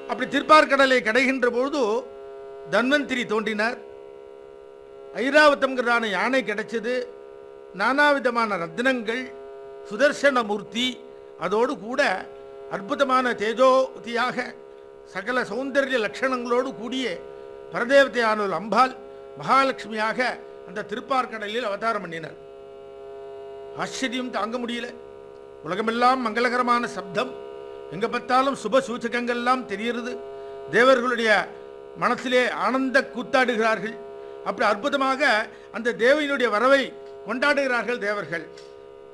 அப்படி திருப்பார்கடலை கடைகின்ற பொழுது தன்வந்திரி தோன்றினார் ஐராவதம்ங்கிறதான யானை கிடைச்சது நானாவிதமான ரத்னங்கள் சுதர்சன மூர்த்தி அதோடு கூட அற்புதமான தேஜோதியாக சகல சௌந்தர்ய லட்சணங்களோடு கூடிய பரதேவதையானவள் அம்பாள் மகாலட்சுமியாக அந்த திருப்பார்கடலில் அவதாரம் பண்ணினார் ஆச்சரியம் தாங்க முடியல உலகமெல்லாம் மங்களகரமான சப்தம் எங்க பார்த்தாலும் சுப சூச்சகங்கள்லாம் தெரிகிறது தேவர்களுடைய மனசிலே ஆனந்த கூத்தாடுகிறார்கள் அப்படி அற்புதமாக அந்த தேவையினுடைய வரவை கொண்டாடுகிறார்கள் தேவர்கள்